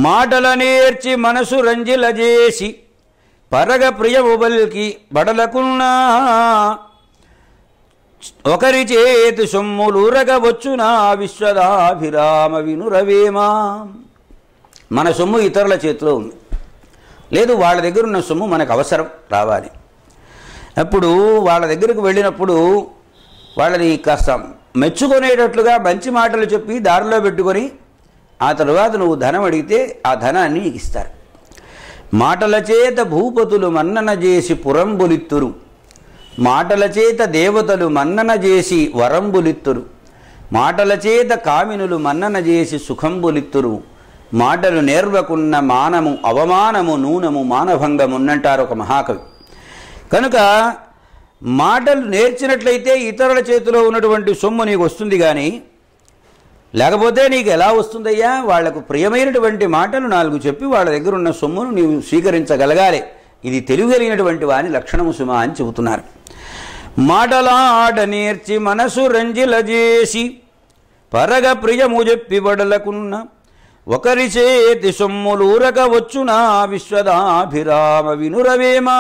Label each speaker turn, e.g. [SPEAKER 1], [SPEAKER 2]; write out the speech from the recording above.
[SPEAKER 1] మాటల నేర్చి మనసు రంజిల చేసి పరగ ప్రియము బల్కి బడలకున్నా ఒకరి చేతి సొమ్ములూరగ వచ్చునా విశ్వదాభిరామ వినురవేమా మన సొమ్ము ఇతరుల చేతిలో ఉంది లేదు వాళ్ళ దగ్గర ఉన్న సొమ్ము మనకు అవసరం రావాలి అప్పుడు వాళ్ళ దగ్గరకు వెళ్ళినప్పుడు వాళ్ళని కాస్త మెచ్చుకునేటట్లుగా మంచి మాటలు చెప్పి దారిలో పెట్టుకొని ఆ తరువాత నువ్వు ధనం అడిగితే ఆ ధనాన్ని నీకు ఇస్తారు మాటల చేత భూపతులు మన్నన చేసి పురంబులిత్తురు మాటల చేత దేవతలు మన్నన చేసి వరంబులిత్తురు మాటల చేత కామినులు మన్నన చేసి సుఖంబులిత్తురు మాటలు నేర్వకున్న మానము అవమానము నూనము మానభంగమున్నంటారు ఒక మహాకవి కనుక మాటలు నేర్చినట్లయితే ఇతరుల చేతిలో ఉన్నటువంటి సొమ్ము నీకు వస్తుంది కానీ లేకపోతే నీకు ఎలా వస్తుందయ్యా వాళ్లకు ప్రియమైనటువంటి మాటలు నాలుగు చెప్పి వాళ్ళ దగ్గర ఉన్న సొమ్మును నీవు స్వీకరించగలగాలి ఇది తెలియగలిగినటువంటి వాని లక్షణము సుమా అని చెబుతున్నారు మాటలాడ నేర్చి మనసు రంజిల చేసి పరగ ప్రియము చెప్పి బడలకున్న ఒకరి చేతి సొమ్ములూరక వచ్చునా విశ్వదాభిరామ వినురవేమా